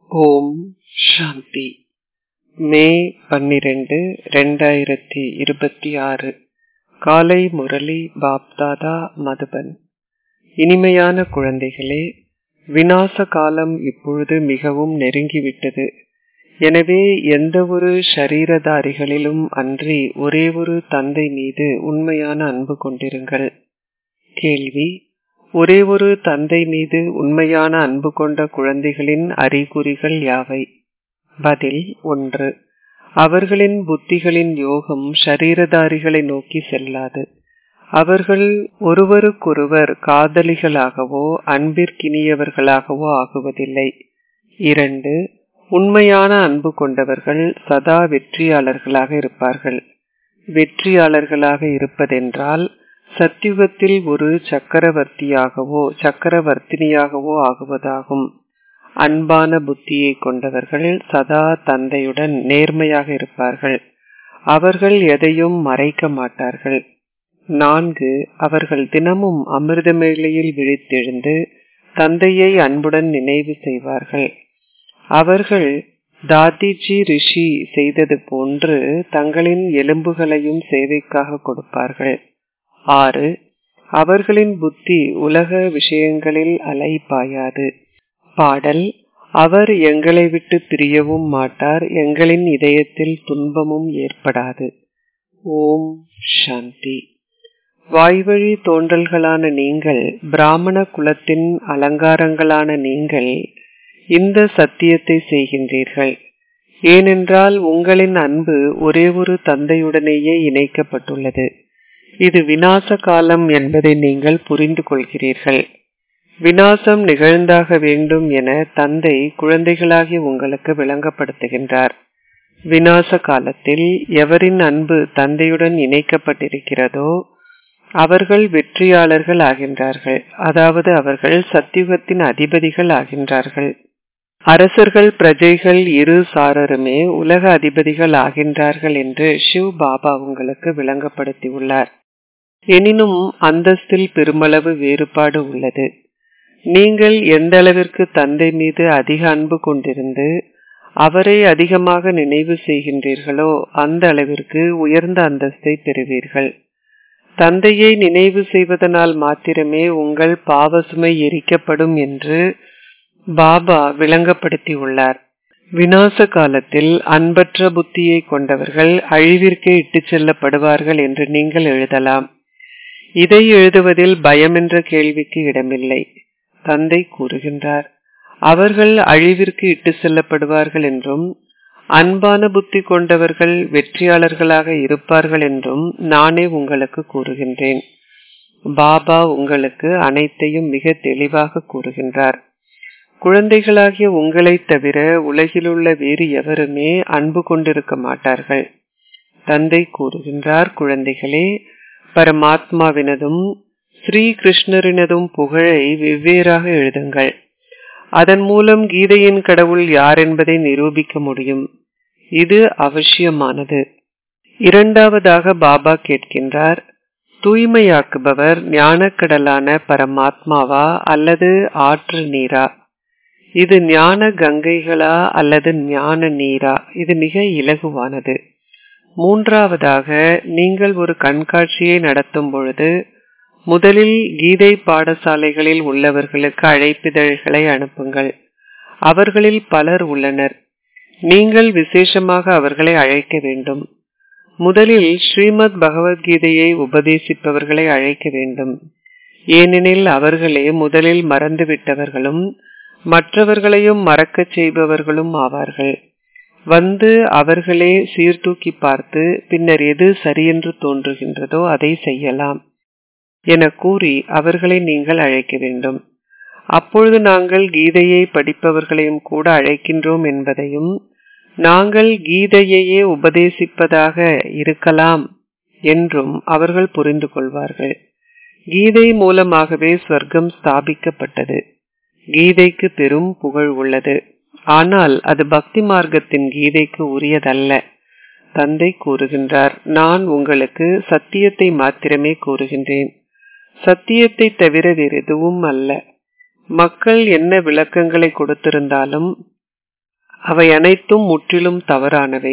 ஓம் சாந்தி மே பன்னிரண்டு ரெண்டாயிரத்தி இருபத்தி ஆறு காலை முரளி பாப்தாதா மதுபன் இனிமையான குழந்தைகளே விநாச காலம் இப்பொழுது மிகவும் நெருங்கிவிட்டது எனவே எந்த ஒரு ஷரீரதாரிகளிலும் அன்றி ஒரே ஒரு தந்தை மீது உண்மையான அன்பு கொண்டிருங்கள் கேள்வி ஒரே ஒரு தந்தை மீது உண்மையான அன்பு கொண்ட குழந்தைகளின் அறிகுறிகள் யாவை பதில் ஒன்று அவர்களின் புத்திகளின் யோகம் ஷரீரதாரிகளை நோக்கி செல்லாது அவர்கள் ஒருவருக்கொருவர் காதலிகளாகவோ அன்பிற்கினியவர்களாகவோ ஆகுவதில்லை இரண்டு உண்மையான அன்பு கொண்டவர்கள் சதா வெற்றியாளர்களாக இருப்பார்கள் வெற்றியாளர்களாக இருப்பதென்றால் சத்தியுகத்தில் ஒரு சக்கரவர்த்தியாகவோ சக்கரவர்த்தினியாகவோ ஆகுவதாகும் அன்பான புத்தியை கொண்டவர்கள் சதா தந்தையுடன் நேர்மையாக இருப்பார்கள் அவர்கள் எதையும் மறைக்க மாட்டார்கள் நான்கு அவர்கள் தினமும் அமிர்தமேளையில் விழித்தெழுந்து தந்தையை அன்புடன் நினைவு செய்வார்கள் அவர்கள் தாதிஜி ரிஷி செய்தது போன்று தங்களின் எலும்புகளையும் சேவைக்காக கொடுப்பார்கள் ஆறு அவர்களின் புத்தி உலக விஷயங்களில் அலை பாயாது பாடல் அவர் எங்களை விட்டு பிரியவும் மாட்டார் எங்களின் இதயத்தில் துன்பமும் ஏற்படாது ஓம் சாந்தி வாய்வழி தோன்றல்களான நீங்கள் பிராமண குலத்தின் அலங்காரங்களான நீங்கள் இந்த சத்தியத்தை செய்கின்றீர்கள் ஏனென்றால் உங்களின் அன்பு ஒரே ஒரு தந்தையுடனேயே இணைக்கப்பட்டுள்ளது இது விநாச காலம் என்பதை நீங்கள் புரிந்து கொள்கிறீர்கள் விநாசம் நிகழ்ந்தாக வேண்டும் என தந்தை குழந்தைகளாகி உங்களுக்கு விளங்கப்படுத்துகின்றார் விநாச காலத்தில் எவரின் அன்பு தந்தையுடன் இணைக்கப்பட்டிருக்கிறதோ அவர்கள் வெற்றியாளர்கள் ஆகின்றார்கள் அதாவது அவர்கள் சத்தியுகத்தின் அதிபதிகள் ஆகின்றார்கள் அரசர்கள் பிரஜைகள் இரு சாரருமே உலக அதிபதிகள் ஆகின்றார்கள் என்று ஷிவ் பாபா உங்களுக்கு விளங்கப்படுத்தியுள்ளார் எனினும் அந்தஸ்தில் பெருமளவு வேறுபாடு உள்ளது நீங்கள் எந்த அளவிற்கு தந்தை மீது அதிக அன்பு கொண்டிருந்து அவரை அதிகமாக நினைவு செய்கின்றீர்களோ அந்த அளவிற்கு உயர்ந்த அந்தஸ்தை பெறுவீர்கள் தந்தையை நினைவு செய்வதனால் மாத்திரமே உங்கள் பாவசுமை எரிக்கப்படும் என்று பாபா விளங்கப்படுத்தியுள்ளார் விநாச காலத்தில் அன்பற்ற புத்தியை கொண்டவர்கள் அழிவிற்கு இட்டுச் செல்லப்படுவார்கள் என்று நீங்கள் எழுதலாம் இதை எழுதுவதில் பயம் என்ற கேள்விக்கு இடமில்லை தந்தை கூறுகின்றார் அவர்கள் அழிவிற்கு இட்டு செல்லப்படுவார்கள் என்றும் அன்பான புத்தி கொண்டவர்கள் வெற்றியாளர்களாக இருப்பார்கள் என்றும் நானே உங்களுக்கு கூறுகின்றேன் பாபா உங்களுக்கு அனைத்தையும் மிக தெளிவாக கூறுகின்றார் குழந்தைகளாகிய உங்களைத் தவிர உலகிலுள்ள வேறு எவருமே அன்பு கொண்டிருக்க மாட்டார்கள் தந்தை கூறுகின்றார் குழந்தைகளே பரமாத்மாவினதும் ஸ்ரீ கிருஷ்ணரினதும் புகழை வெவ்வேறாக எழுதுங்கள் அதன் மூலம் கீதையின் கடவுள் யார் என்பதை நிரூபிக்க முடியும் இது அவசியமானது இரண்டாவதாக பாபா கேட்கின்றார் தூய்மையாக்குபவர் ஞானக்கடலான பரமாத்மாவா அல்லது ஆற்று நீரா இது ஞான கங்கைகளா அல்லது ஞான நீரா இது மிக இலகுவானது மூன்றாவதாக நீங்கள் ஒரு கண்காட்சியை நடத்தும் பொழுது முதலில் கீதை பாடசாலைகளில் உள்ளவர்களுக்கு அழைப்பிதழ்களை அனுப்புங்கள் அவர்களில் பலர் உள்ளனர் நீங்கள் விசேஷமாக அவர்களை அழைக்க வேண்டும் முதலில் ஸ்ரீமத் பகவத்கீதையை உபதேசிப்பவர்களை அழைக்க வேண்டும் ஏனெனில் அவர்களே முதலில் மறந்துவிட்டவர்களும் மற்றவர்களையும் மறக்கச் செய்பவர்களும் ஆவார்கள் வந்து அவர்களே சீர்தூக்கி பார்த்து பின்னர் எது சரியென்று தோன்றுகின்றதோ அதை செய்யலாம் என கூறி அவர்களை நீங்கள் அழைக்க வேண்டும் அப்பொழுது நாங்கள் கீதையை படிப்பவர்களையும் கூட அழைக்கின்றோம் என்பதையும் நாங்கள் கீதையையே உபதேசிப்பதாக இருக்கலாம் என்றும் அவர்கள் புரிந்து கொள்வார்கள் கீதை மூலமாகவே ஸ்வர்க்கம் ஸ்தாபிக்கப்பட்டது கீதைக்கு பெரும் புகழ் உள்ளது ஆனால் அது பக்தி மார்க்கத்தின் கீதைக்கு உரியதல்ல தந்தை கூறுகின்றார் நான் உங்களுக்கு சத்தியத்தை மாத்திரமே கூறுகின்றேன் சத்தியத்தை தவிர வேறு எதுவும் அல்ல மக்கள் என்ன விளக்கங்களை கொடுத்திருந்தாலும் அவை அனைத்தும் முற்றிலும் தவறானவை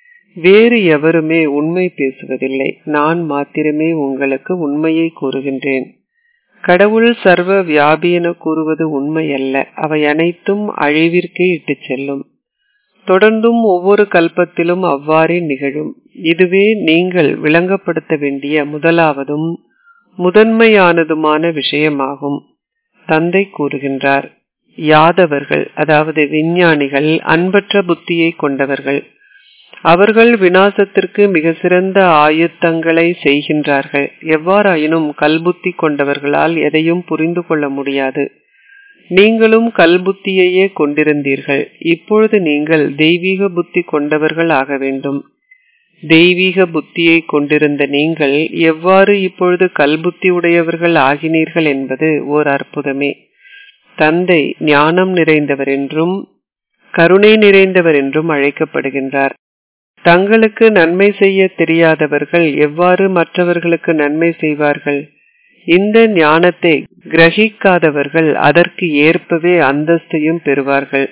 வேறு எவருமே உண்மை பேசுவதில்லை நான் மாத்திரமே உங்களுக்கு உண்மையை கூறுகின்றேன் கடவுள் சர்வ வியாபி என கூறுவது உண்மை அல்ல அவை அனைத்தும் அழிவிற்கே இட்டுச் செல்லும் தொடர்ந்தும் ஒவ்வொரு கல்பத்திலும் அவ்வாறே நிகழும் இதுவே நீங்கள் விளங்கப்படுத்த வேண்டிய முதலாவதும் முதன்மையானதுமான விஷயமாகும் தந்தை கூறுகின்றார் யாதவர்கள் அதாவது விஞ்ஞானிகள் அன்பற்ற புத்தியை கொண்டவர்கள் அவர்கள் வினாசத்திற்கு மிக சிறந்த ஆயுத்தங்களை செய்கின்றார்கள் எவ்வாறாயினும் கல்புத்தி கொண்டவர்களால் எதையும் புரிந்து கொள்ள முடியாது நீங்களும் கல்புத்தியையே கொண்டிருந்தீர்கள் இப்பொழுது நீங்கள் தெய்வீக புத்தி கொண்டவர்கள் ஆக வேண்டும் தெய்வீக புத்தியை கொண்டிருந்த நீங்கள் எவ்வாறு இப்பொழுது கல்புத்தி உடையவர்கள் ஆகினீர்கள் என்பது ஓர் அற்புதமே தந்தை ஞானம் நிறைந்தவர் என்றும் கருணை நிறைந்தவர் என்றும் அழைக்கப்படுகின்றார் தங்களுக்கு நன்மை செய்ய தெரியாதவர்கள் எவ்வாறு மற்றவர்களுக்கு நன்மை செய்வார்கள் இந்த ஞானத்தை கிரகிக்காதவர்கள் அதற்கு ஏற்பவே அந்தஸ்தையும் பெறுவார்கள்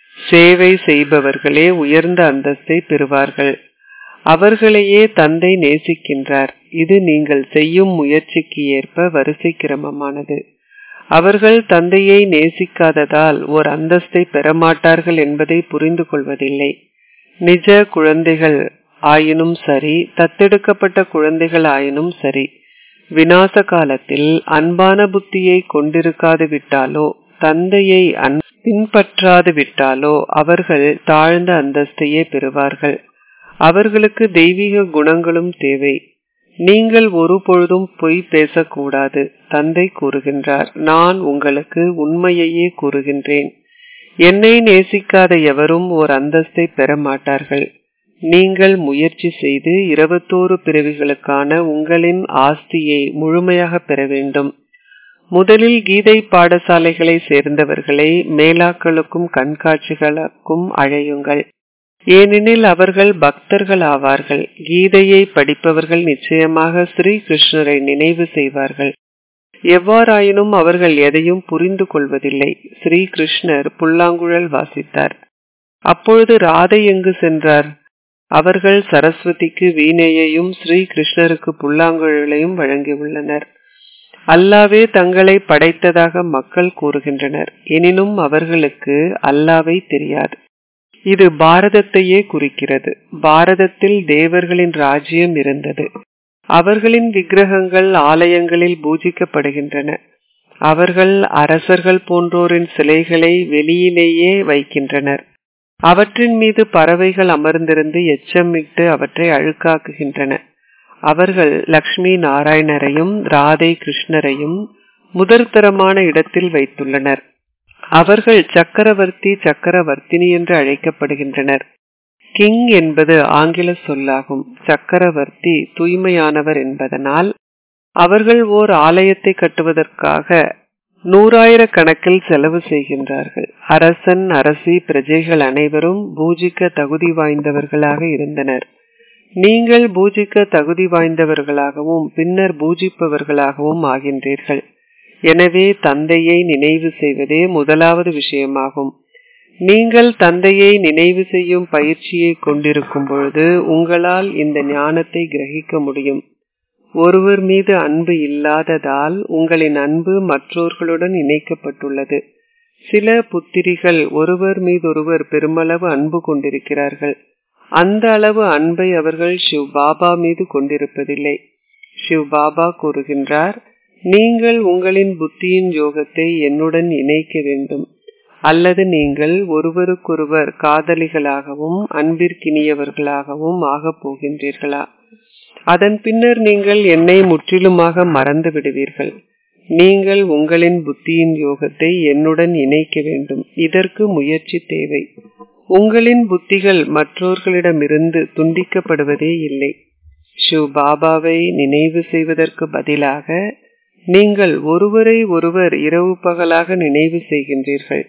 சேவை செய்பவர்களே உயர்ந்த அந்தஸ்தை பெறுவார்கள் அவர்களையே தந்தை நேசிக்கின்றார் இது நீங்கள் செய்யும் முயற்சிக்கு ஏற்ப வரிசை கிரமமானது அவர்கள் தந்தையை நேசிக்காததால் ஓர் அந்தஸ்தை பெறமாட்டார்கள் என்பதை புரிந்து கொள்வதில்லை நிஜ குழந்தைகள் ஆயினும் சரி தத்தெடுக்கப்பட்ட குழந்தைகள் ஆயினும் சரி விநாச காலத்தில் அன்பான புத்தியை கொண்டிருக்காது விட்டாலோ தந்தையை பின்பற்றாது விட்டாலோ அவர்கள் தாழ்ந்த அந்தஸ்தையே பெறுவார்கள் அவர்களுக்கு தெய்வீக குணங்களும் தேவை நீங்கள் ஒரு பொழுதும் பொய் பேசக்கூடாது தந்தை கூறுகின்றார் நான் உங்களுக்கு உண்மையையே கூறுகின்றேன் என்னை நேசிக்காத எவரும் ஓர் அந்தஸ்தை பெற மாட்டார்கள் நீங்கள் முயற்சி செய்து இருபத்தோரு பிறவிகளுக்கான உங்களின் ஆஸ்தியை முழுமையாக பெற வேண்டும் முதலில் கீதை பாடசாலைகளை சேர்ந்தவர்களை மேலாக்களுக்கும் கண்காட்சிகளுக்கும் அழையுங்கள் ஏனெனில் அவர்கள் பக்தர்கள் ஆவார்கள் கீதையை படிப்பவர்கள் நிச்சயமாக ஸ்ரீ கிருஷ்ணரை நினைவு செய்வார்கள் எவ்வாறாயினும் அவர்கள் எதையும் புரிந்து கொள்வதில்லை ஸ்ரீ கிருஷ்ணர் புல்லாங்குழல் வாசித்தார் அப்பொழுது ராதை எங்கு சென்றார் அவர்கள் சரஸ்வதிக்கு வீணையையும் ஸ்ரீ கிருஷ்ணருக்கு புல்லாங்குழலையும் வழங்கியுள்ளனர் அல்லாவே தங்களை படைத்ததாக மக்கள் கூறுகின்றனர் எனினும் அவர்களுக்கு அல்லாவை தெரியாது இது பாரதத்தையே குறிக்கிறது பாரதத்தில் தேவர்களின் ராஜ்யம் இருந்தது அவர்களின் விக்கிரகங்கள் ஆலயங்களில் பூஜிக்கப்படுகின்றன அவர்கள் அரசர்கள் போன்றோரின் சிலைகளை வெளியிலேயே வைக்கின்றனர் அவற்றின் மீது பறவைகள் அமர்ந்திருந்து எச்சமிட்டு அவற்றை அழுக்காக்குகின்றன அவர்கள் லக்ஷ்மி நாராயணரையும் ராதை கிருஷ்ணரையும் முதற்தரமான இடத்தில் வைத்துள்ளனர் அவர்கள் சக்கரவர்த்தி சக்கரவர்த்தினி என்று அழைக்கப்படுகின்றனர் கிங் என்பது ஆங்கில சொல்லாகும் சக்கரவர்த்தி தூய்மையானவர் என்பதனால் அவர்கள் ஓர் ஆலயத்தை கட்டுவதற்காக நூறாயிரக்கணக்கில் செலவு செய்கின்றார்கள் அரசன் அரசி பிரஜைகள் அனைவரும் பூஜிக்க தகுதி வாய்ந்தவர்களாக இருந்தனர் நீங்கள் பூஜிக்க தகுதி வாய்ந்தவர்களாகவும் பின்னர் பூஜிப்பவர்களாகவும் ஆகின்றீர்கள் எனவே தந்தையை நினைவு செய்வதே முதலாவது விஷயமாகும் நீங்கள் தந்தையை நினைவு செய்யும் பயிற்சியை கொண்டிருக்கும் பொழுது உங்களால் இந்த ஞானத்தை கிரகிக்க முடியும் ஒருவர் மீது அன்பு இல்லாததால் உங்களின் அன்பு மற்றோர்களுடன் இணைக்கப்பட்டுள்ளது சில புத்திரிகள் ஒருவர் மீதொருவர் பெருமளவு அன்பு கொண்டிருக்கிறார்கள் அந்த அளவு அன்பை அவர்கள் சிவ் பாபா மீது கொண்டிருப்பதில்லை சிவ் பாபா கூறுகின்றார் நீங்கள் உங்களின் புத்தியின் யோகத்தை என்னுடன் இணைக்க வேண்டும் அல்லது நீங்கள் ஒருவருக்கொருவர் காதலிகளாகவும் அன்பிற்கினியவர்களாகவும் ஆகப் போகின்றீர்களா அதன் பின்னர் நீங்கள் என்னை முற்றிலுமாக மறந்து விடுவீர்கள் நீங்கள் உங்களின் புத்தியின் யோகத்தை என்னுடன் இணைக்க வேண்டும் இதற்கு முயற்சி தேவை உங்களின் புத்திகள் மற்றோர்களிடமிருந்து துண்டிக்கப்படுவதே இல்லை ஷிவ் பாபாவை நினைவு செய்வதற்கு பதிலாக நீங்கள் ஒருவரை ஒருவர் இரவு பகலாக நினைவு செய்கின்றீர்கள்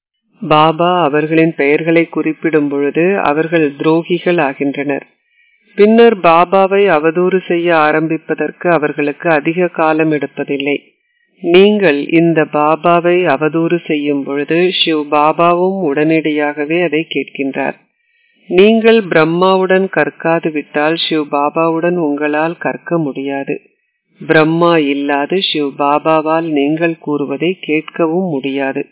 பாபா அவர்களின் பெயர்களை குறிப்பிடும் பொழுது அவர்கள் துரோகிகள் ஆகின்றனர் பின்னர் பாபாவை அவதூறு செய்ய ஆரம்பிப்பதற்கு அவர்களுக்கு அதிக காலம் எடுப்பதில்லை நீங்கள் இந்த பாபாவை அவதூறு செய்யும் பொழுது ஷிவ் பாபாவும் உடனடியாகவே அதை கேட்கின்றார் நீங்கள் பிரம்மாவுடன் கற்காது விட்டால் ஷிவ் பாபாவுடன் உங்களால் கற்க முடியாது பிரம்மா இல்லாது ஷிவ் பாபாவால் நீங்கள் கூறுவதை கேட்கவும் முடியாது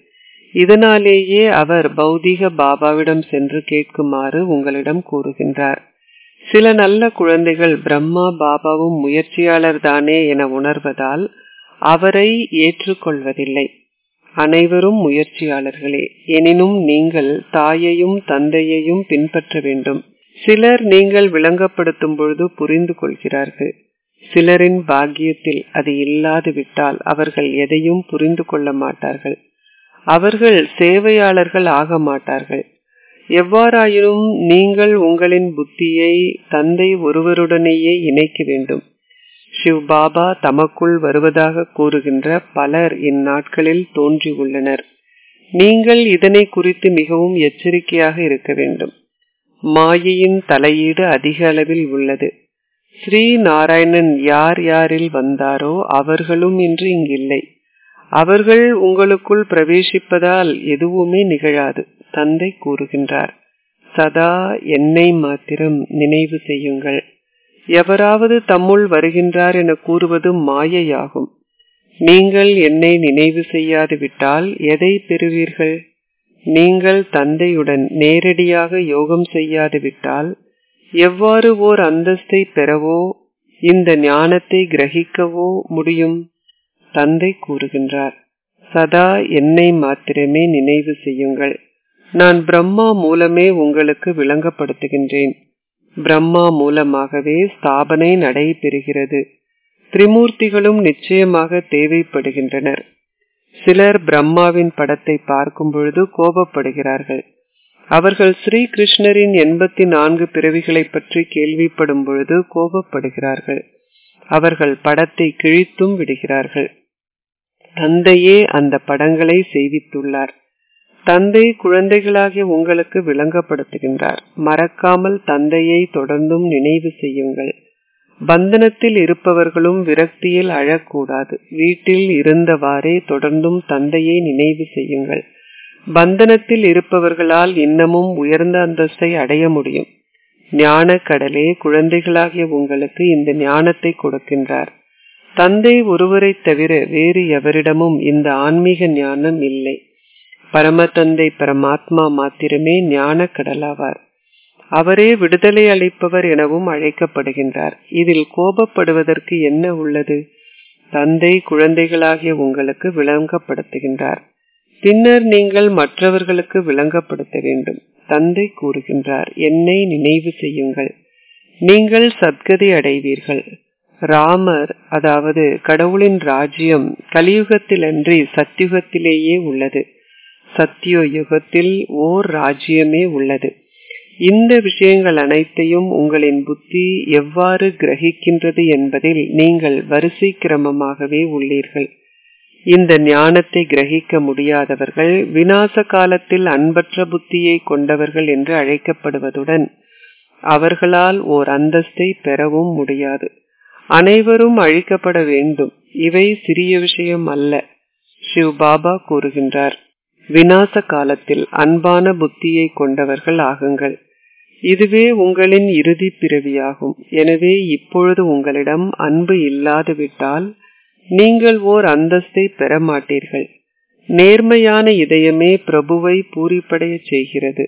இதனாலேயே அவர் பௌதிக பாபாவிடம் சென்று கேட்குமாறு உங்களிடம் கூறுகின்றார் சில நல்ல குழந்தைகள் பிரம்மா பாபாவும் முயற்சியாளர் தானே என உணர்வதால் அவரை ஏற்றுக்கொள்வதில்லை அனைவரும் முயற்சியாளர்களே எனினும் நீங்கள் தாயையும் தந்தையையும் பின்பற்ற வேண்டும் சிலர் நீங்கள் விளங்கப்படுத்தும் பொழுது புரிந்து கொள்கிறார்கள் சிலரின் பாக்கியத்தில் அது இல்லாது விட்டால் அவர்கள் எதையும் புரிந்து கொள்ள மாட்டார்கள் அவர்கள் சேவையாளர்கள் ஆக மாட்டார்கள் எவ்வாறாயினும் நீங்கள் உங்களின் புத்தியை தந்தை ஒருவருடனேயே இணைக்க வேண்டும் சிவ் பாபா தமக்குள் வருவதாக கூறுகின்ற பலர் இந்நாட்களில் தோன்றியுள்ளனர் நீங்கள் இதனை குறித்து மிகவும் எச்சரிக்கையாக இருக்க வேண்டும் மாயையின் தலையீடு அதிக அளவில் உள்ளது ஸ்ரீ நாராயணன் யார் யாரில் வந்தாரோ அவர்களும் இன்று இங்கில்லை அவர்கள் உங்களுக்குள் பிரவேசிப்பதால் எதுவுமே நிகழாது தந்தை கூறுகின்றார் சதா என்னை மாத்திரம் நினைவு செய்யுங்கள் எவராவது தம்முள் வருகின்றார் என கூறுவது மாயையாகும் நீங்கள் என்னை நினைவு செய்யாது விட்டால் எதை பெறுவீர்கள் நீங்கள் தந்தையுடன் நேரடியாக யோகம் செய்யாது விட்டால் எவ்வாறு ஓர் அந்தஸ்தை பெறவோ இந்த ஞானத்தை கிரகிக்கவோ முடியும் தந்தை கூறுகின்றார் சதா என்னை மாத்திரமே நினைவு செய்யுங்கள் நான் பிரம்மா மூலமே உங்களுக்கு விளங்கப்படுத்துகின்றேன் பிரம்மா மூலமாகவே ஸ்தாபனை நடைபெறுகிறது திரிமூர்த்திகளும் நிச்சயமாக தேவைப்படுகின்றனர் சிலர் பிரம்மாவின் படத்தை பார்க்கும் பொழுது கோபப்படுகிறார்கள் அவர்கள் ஸ்ரீ கிருஷ்ணரின் எண்பத்தி நான்கு பிறவிகளை பற்றி கேள்விப்படும் பொழுது கோபப்படுகிறார்கள் அவர்கள் படத்தை கிழித்தும் விடுகிறார்கள் தந்தையே அந்த படங்களை செய்வித்துள்ளார் தந்தை குழந்தைகளாகிய உங்களுக்கு விளங்கப்படுத்துகின்றார் மறக்காமல் தந்தையை தொடர்ந்தும் நினைவு செய்யுங்கள் பந்தனத்தில் இருப்பவர்களும் விரக்தியில் அழக்கூடாது வீட்டில் இருந்தவாறே தொடர்ந்தும் தந்தையை நினைவு செய்யுங்கள் பந்தனத்தில் இருப்பவர்களால் இன்னமும் உயர்ந்த அந்தஸ்தை அடைய முடியும் ஞான கடலே குழந்தைகளாகிய உங்களுக்கு இந்த ஞானத்தை கொடுக்கின்றார் தந்தை ஒருவரை தவிர வேறு எவரிடமும் இந்த ஆன்மீக ஞானம் இல்லை பரமதந்தை பரமாத்மா மாத்திரமே ஞான கடலாவார் அவரே விடுதலை அளிப்பவர் எனவும் அழைக்கப்படுகின்றார் இதில் கோபப்படுவதற்கு என்ன உள்ளது தந்தை குழந்தைகளாகிய உங்களுக்கு விளங்கப்படுத்துகின்றார் பின்னர் நீங்கள் மற்றவர்களுக்கு விளங்கப்படுத்த வேண்டும் தந்தை கூறுகின்றார் என்னை நினைவு செய்யுங்கள் நீங்கள் சத்கதி அடைவீர்கள் ராமர் அதாவது கடவுளின் ராஜ்யம் கலியுகத்தில் அன்றி சத்தியுகத்திலேயே உள்ளது சத்தியோ யுகத்தில் ஓர் ராஜ்யமே உள்ளது இந்த விஷயங்கள் அனைத்தையும் உங்களின் புத்தி எவ்வாறு கிரகிக்கின்றது என்பதில் நீங்கள் வரிசை கிரமமாகவே உள்ளீர்கள் இந்த ஞானத்தை கிரகிக்க முடியாதவர்கள் வினாச காலத்தில் அன்பற்ற புத்தியை கொண்டவர்கள் என்று அழைக்கப்படுவதுடன் அவர்களால் ஓர் அந்தஸ்தை பெறவும் முடியாது அனைவரும் அழிக்கப்பட வேண்டும் இவை சிறிய விஷயம் அல்ல சிவ் பாபா கூறுகின்றார் வினாச காலத்தில் அன்பான புத்தியை கொண்டவர்கள் ஆகுங்கள் இதுவே உங்களின் இறுதி பிறவியாகும் எனவே இப்பொழுது உங்களிடம் அன்பு இல்லாது விட்டால் நீங்கள் ஓர் அந்தஸ்தை பெற மாட்டீர்கள் நேர்மையான இதயமே பிரபுவை பூரிப்படைய செய்கிறது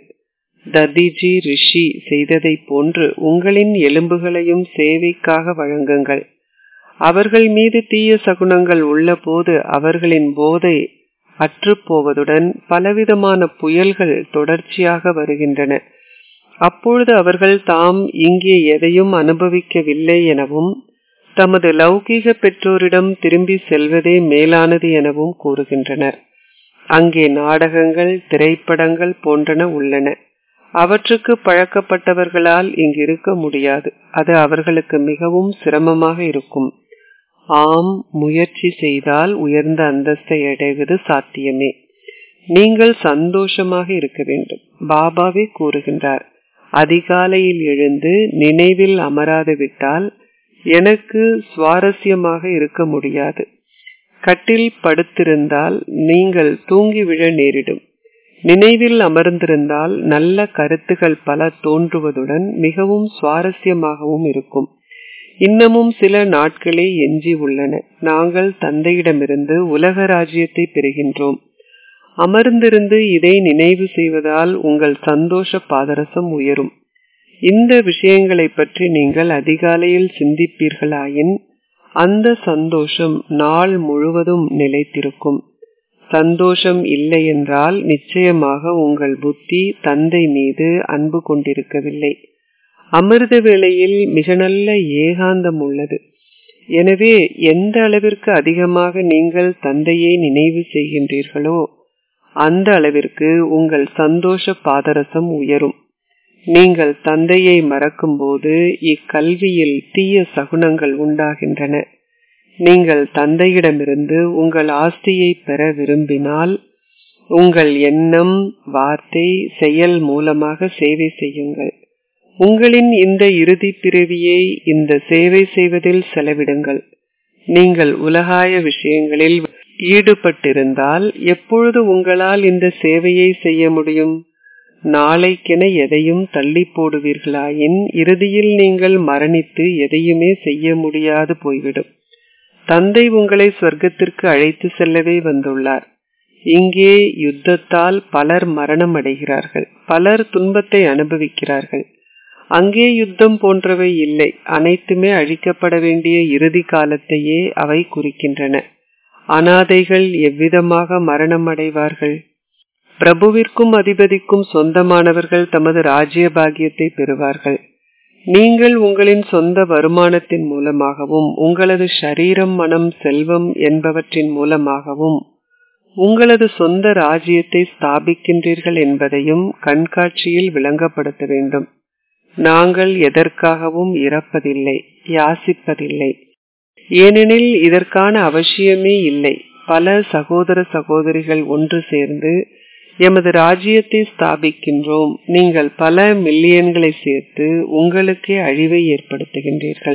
ததிஜி ரிஷி செய்ததை போன்று உங்களின் எலும்புகளையும் சேவைக்காக வழங்குங்கள் அவர்கள் மீது தீய சகுனங்கள் உள்ள போது அவர்களின் போதை அற்றுப்போவதுடன் பலவிதமான புயல்கள் தொடர்ச்சியாக வருகின்றன அப்பொழுது அவர்கள் தாம் இங்கே எதையும் அனுபவிக்கவில்லை எனவும் தமது லௌகீக பெற்றோரிடம் திரும்பி செல்வதே மேலானது எனவும் கூறுகின்றனர் அங்கே நாடகங்கள் திரைப்படங்கள் போன்றன உள்ளன அவற்றுக்கு பழக்கப்பட்டவர்களால் இங்கு இருக்க முடியாது அது அவர்களுக்கு மிகவும் சிரமமாக இருக்கும் ஆம் முயற்சி செய்தால் உயர்ந்த அந்தஸ்தை அடைவது சாத்தியமே நீங்கள் சந்தோஷமாக இருக்க வேண்டும் பாபாவே கூறுகின்றார் அதிகாலையில் எழுந்து நினைவில் அமராது விட்டால் எனக்கு சுவாரஸ்யமாக இருக்க முடியாது கட்டில் படுத்திருந்தால் நீங்கள் தூங்கி விழ நேரிடும் நினைவில் அமர்ந்திருந்தால் நல்ல கருத்துகள் பல தோன்றுவதுடன் மிகவும் சுவாரஸ்யமாகவும் இருக்கும் இன்னமும் சில நாட்களே எஞ்சி உள்ளன நாங்கள் தந்தையிடமிருந்து உலக ராஜ்யத்தை பெறுகின்றோம் அமர்ந்திருந்து இதை நினைவு செய்வதால் உங்கள் சந்தோஷ பாதரசம் உயரும் இந்த விஷயங்களை பற்றி நீங்கள் அதிகாலையில் சிந்திப்பீர்களாயின் அந்த சந்தோஷம் நாள் முழுவதும் நிலைத்திருக்கும் சந்தோஷம் இல்லை என்றால் நிச்சயமாக உங்கள் புத்தி தந்தை மீது அன்பு கொண்டிருக்கவில்லை அமிர்த வேளையில் மிக நல்ல ஏகாந்தம் உள்ளது எனவே எந்த அளவிற்கு அதிகமாக நீங்கள் தந்தையை நினைவு செய்கின்றீர்களோ அந்த அளவிற்கு உங்கள் சந்தோஷ பாதரசம் உயரும் நீங்கள் தந்தையை மறக்கும்போது இக்கல்வியில் தீய சகுனங்கள் உண்டாகின்றன நீங்கள் தந்தையிடமிருந்து உங்கள் ஆஸ்தியை பெற விரும்பினால் உங்கள் எண்ணம் வார்த்தை செயல் மூலமாக சேவை செய்யுங்கள் உங்களின் இந்த இறுதி பிறவியை இந்த சேவை செய்வதில் செலவிடுங்கள் நீங்கள் உலகாய விஷயங்களில் ஈடுபட்டிருந்தால் எப்பொழுது உங்களால் இந்த சேவையை செய்ய முடியும் நாளைக்கென எதையும் தள்ளி போடுவீர்களாயின் இறுதியில் நீங்கள் மரணித்து எதையுமே செய்ய முடியாது போய்விடும் தந்தை உங்களை சொர்க்கத்திற்கு அழைத்து செல்லவே வந்துள்ளார் இங்கே யுத்தத்தால் பலர் மரணம் அடைகிறார்கள் பலர் துன்பத்தை அனுபவிக்கிறார்கள் அங்கே யுத்தம் போன்றவை இல்லை அனைத்துமே அழிக்கப்பட வேண்டிய இறுதி காலத்தையே அவை குறிக்கின்றன அனாதைகள் எவ்விதமாக மரணம் அடைவார்கள் பிரபுவிற்கும் அதிபதிக்கும் சொந்தமானவர்கள் தமது ராஜ்ய பாகியத்தை பெறுவார்கள் நீங்கள் உங்களின் சொந்த வருமானத்தின் மூலமாகவும் உங்களது சரீரம் மனம் செல்வம் என்பவற்றின் மூலமாகவும் உங்களது சொந்த ராஜ்யத்தை ஸ்தாபிக்கின்றீர்கள் என்பதையும் கண்காட்சியில் விளங்கப்படுத்த வேண்டும் நாங்கள் எதற்காகவும் இறப்பதில்லை யாசிப்பதில்லை ஏனெனில் இதற்கான அவசியமே இல்லை பல சகோதர சகோதரிகள் ஒன்று சேர்ந்து எமது ராஜ்யத்தை ஸ்தாபிக்கின்றோம் நீங்கள் பல மில்லியன்களை சேர்த்து உங்களுக்கே அழிவை ஏற்படுத்துகின்றீர்கள்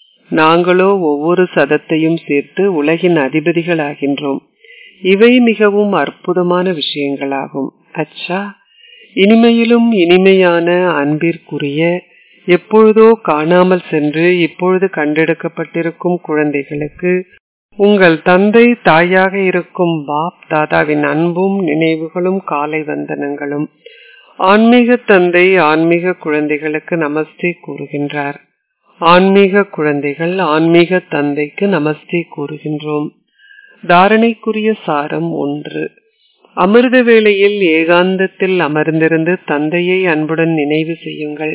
நாங்களோ ஒவ்வொரு சதத்தையும் சேர்த்து உலகின் அதிபதிகள் ஆகின்றோம் இவை மிகவும் அற்புதமான விஷயங்களாகும் அச்சா இனிமையிலும் இனிமையான அன்பிற்குரிய எப்பொழுதோ காணாமல் சென்று இப்பொழுது கண்டெடுக்கப்பட்டிருக்கும் குழந்தைகளுக்கு உங்கள் தந்தை தாயாக இருக்கும் பாப் தாதாவின் அன்பும் நினைவுகளும் காலை வந்தனங்களும் ஆன்மீக தந்தை ஆன்மீக குழந்தைகளுக்கு நமஸ்தே கூறுகின்றார் ஆன்மீக குழந்தைகள் ஆன்மீக தந்தைக்கு நமஸ்தே கூறுகின்றோம் தாரணைக்குரிய சாரம் ஒன்று அமிர்த வேளையில் ஏகாந்தத்தில் அமர்ந்திருந்து தந்தையை அன்புடன் நினைவு செய்யுங்கள்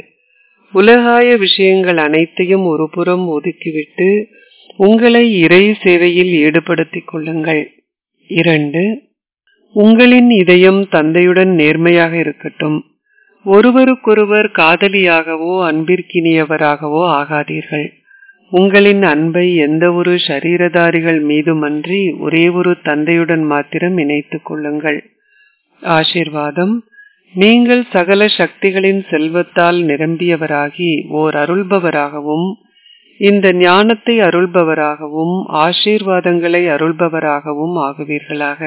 உலகாய விஷயங்கள் அனைத்தையும் ஒருபுறம் ஒதுக்கிவிட்டு உங்களை இறை சேவையில் ஈடுபடுத்திக் கொள்ளுங்கள் இரண்டு உங்களின் இதயம் தந்தையுடன் நேர்மையாக இருக்கட்டும் ஒருவருக்கொருவர் காதலியாகவோ அன்பிற்கினியவராகவோ ஆகாதீர்கள் உங்களின் அன்பை எந்த ஒரு சரீரதாரிகள் மீதுமன்றி ஒரே ஒரு தந்தையுடன் மாத்திரம் இணைத்துக் கொள்ளுங்கள் ஆசிர்வாதம் நீங்கள் சகல சக்திகளின் செல்வத்தால் நிரம்பியவராகி ஓர் அருள்பவராகவும் இந்த ஞானத்தை அருள்பவராகவும் ஆசீர்வாதங்களை அருள்பவராகவும் ஆகுவீர்களாக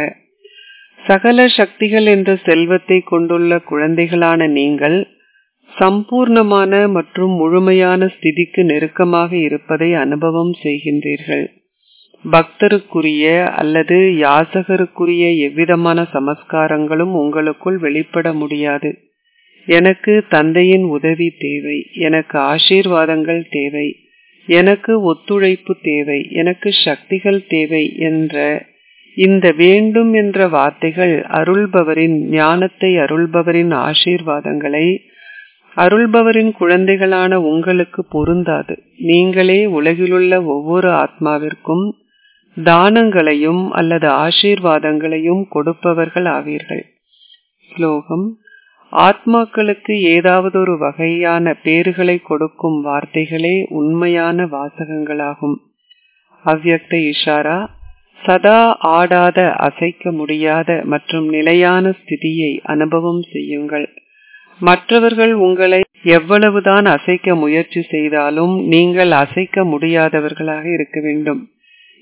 சகல சக்திகள் என்ற செல்வத்தை கொண்டுள்ள குழந்தைகளான நீங்கள் சம்பூர்ணமான மற்றும் முழுமையான ஸ்திதிக்கு நெருக்கமாக இருப்பதை அனுபவம் செய்கின்றீர்கள் பக்தருக்குரிய அல்லது யாசகருக்குரிய எவ்விதமான சமஸ்காரங்களும் உங்களுக்குள் வெளிப்பட முடியாது எனக்கு தந்தையின் உதவி தேவை எனக்கு ஆசீர்வாதங்கள் தேவை எனக்கு ஒத்துழைப்பு தேவை எனக்கு சக்திகள் தேவை என்ற இந்த வேண்டும் என்ற வார்த்தைகள் அருள்பவரின் ஞானத்தை அருள்பவரின் ஆசீர்வாதங்களை அருள்பவரின் குழந்தைகளான உங்களுக்கு பொருந்தாது நீங்களே உலகிலுள்ள ஒவ்வொரு ஆத்மாவிற்கும் தானங்களையும் அல்லது ஆசீர்வாதங்களையும் கொடுப்பவர்கள் ஆவீர்கள் ஸ்லோகம் ஆத்மாக்களுக்கு ஏதாவது ஒரு வகையான பேறுகளை கொடுக்கும் வார்த்தைகளே உண்மையான வாசகங்களாகும் அவ்யக்த இஷாரா சதா ஆடாத அசைக்க முடியாத மற்றும் நிலையான ஸ்திதியை அனுபவம் செய்யுங்கள் மற்றவர்கள் உங்களை எவ்வளவுதான் அசைக்க முயற்சி செய்தாலும் நீங்கள் அசைக்க முடியாதவர்களாக இருக்க வேண்டும்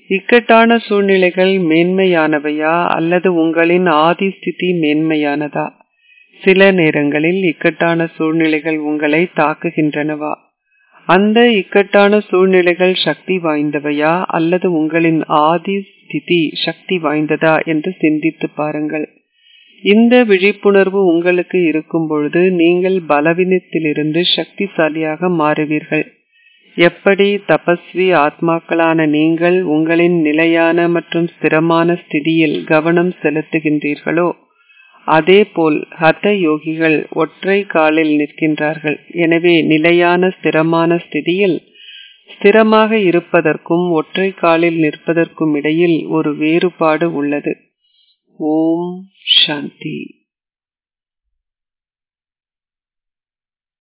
இக்கட்டான சூழ்நிலைகள் மேன்மையானவையா அல்லது உங்களின் ஆதி ஸ்திதி மேன்மையானதா சில நேரங்களில் இக்கட்டான சூழ்நிலைகள் உங்களை தாக்குகின்றனவா அந்த இக்கட்டான சூழ்நிலைகள் சக்தி வாய்ந்தவையா அல்லது உங்களின் ஆதி ஸ்திதி சக்தி வாய்ந்ததா என்று சிந்தித்து பாருங்கள் இந்த விழிப்புணர்வு உங்களுக்கு இருக்கும் பொழுது நீங்கள் பலவீனத்திலிருந்து சக்திசாலியாக மாறுவீர்கள் எப்படி தபஸ்வி ஆத்மாக்களான நீங்கள் உங்களின் நிலையான மற்றும் ஸ்திரமான ஸ்திதியில் கவனம் செலுத்துகின்றீர்களோ அதேபோல் ஹத யோகிகள் ஒற்றை காலில் நிற்கின்றார்கள் எனவே நிலையான ஸ்திரமான ஸ்திதியில் ஸ்திரமாக இருப்பதற்கும் ஒற்றை காலில் நிற்பதற்கும் இடையில் ஒரு வேறுபாடு உள்ளது ஓம் சாந்தி